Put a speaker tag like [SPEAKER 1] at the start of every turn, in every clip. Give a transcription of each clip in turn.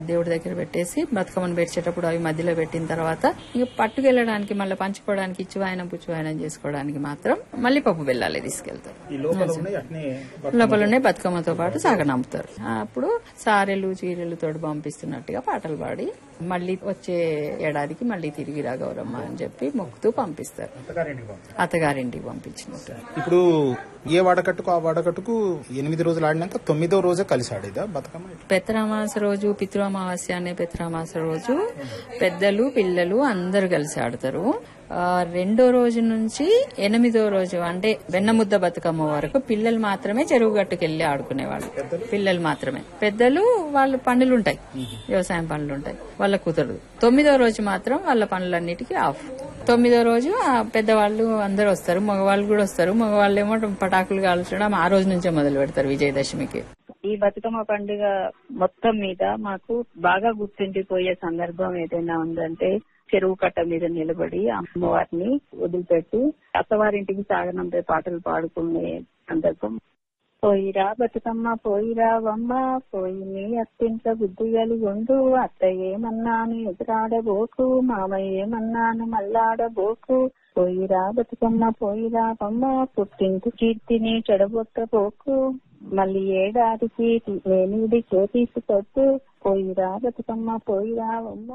[SPEAKER 1] దేవుడి దగ్గర పెట్టేసి బతుకమ్మను పెట్టేటప్పుడు అవి మధ్యలో పెట్టిన తర్వాత ఇక పట్టుకెళ్ళడానికి మళ్ళీ పంచుకోవడానికి ఇచ్చివాయనం పుచ్చివాయనం చేసుకోవడానికి మాత్రం మళ్ళీ పప్పు బెల్లాలే తీసుకెళ్తారు
[SPEAKER 2] ఈ లోపల ఉన్నాయి అట్నే
[SPEAKER 1] లోపలనే బతుకమ్మతో పాటు సాగనంపుతారు అప్పుడు సారెలు చీరెలు తోడు పంపిస్తున్నట్టుగా పాటలు పాడి మళ్ళీ వచ్చే ఏడాదికి మళ్ళీ తిరిగి రా గౌరమ్మ అని చెప్పి మొక్కుతూ పంపిస్తారు
[SPEAKER 2] అత్తగారింటికి పంపుతారు.
[SPEAKER 1] అత్తగారింటికి పంపించినట్టు
[SPEAKER 2] ఇప్పుడు ఏ వాడకట్టుకు ఆ వాడకట్టుకు ఎనిమిది రోజులు ఆడినాక తొమ్మిదో రోజే కలిసి ఆడేదా బతుకమ్మ
[SPEAKER 1] పెత్తరామాస రోజు పితృఅమావాస్య అనే పెత్తరామాస రోజు పెద్దలు పిల్లలు అందరు కలిసి ఆడతారు ఆ, రెండో రోజు నుంచి ఎనిమిదో రోజు అంటే వెన్నముద్ద బతుకమ్మ వరకు పిల్లలు మాత్రమే చెరువు గట్టుకెళ్లి ఆడుకునేవాళ్ళు పిల్లలు మాత్రమే పెద్దలు వాళ్ళ పనులు ఉంటాయి వ్యవసాయం పనులు ఉంటాయి వాళ్ళ కుదరదు తొమ్మిదో రోజు మాత్రం వాళ్ళ పనులన్నిటికీ ఆఫ్ తొమ్మిదో రోజు ఆ పెద్దవాళ్ళు అందరు వస్తారు మగవాళ్ళు కూడా వస్తారు మగవాళ్ళు ఏమో పటాకులు కాల్చడం ఆ రోజు నుంచే మొదలు పెడతారు విజయదశమికి
[SPEAKER 3] ఈ బతుకమ్మ పండుగ మొత్తం మీద మాకు బాగా గుర్తుండిపోయే సందర్భం ఏదైనా ఉందంటే చెరువు కట్ట మీద నిలబడి అమ్మవారిని వదిలిపెట్టి అత్తవారింటికి సాగనంపే పాటలు పాడుకునే సందర్భం పోయిరా బతుకమ్మ పోయిరావమ్మ పోయి నీ అత్తింట్ల బుద్ధి కలిగొండు అత్త ఏమన్నాను ఎదురాడబోకు మామ ఏమన్నాను మల్లాడబోకు పోయిరా బతుకమ్మ పోయిరావమ్మ పుట్టింటి కీర్తిని చెడగొట్టబోకు మళ్ళీ ఏడాదికి నేనిది తీసుకొట్టు పోయిరా బతుకమ్మ పోయిరావమ్మ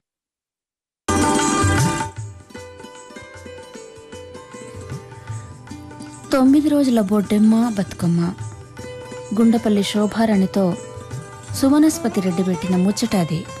[SPEAKER 4] తొమ్మిది రోజుల బొడ్డెమ్మ బతుకమ్మ గుండపల్లి శోభారాణితో సువనస్పతి రెడ్డి పెట్టిన ముచ్చట అది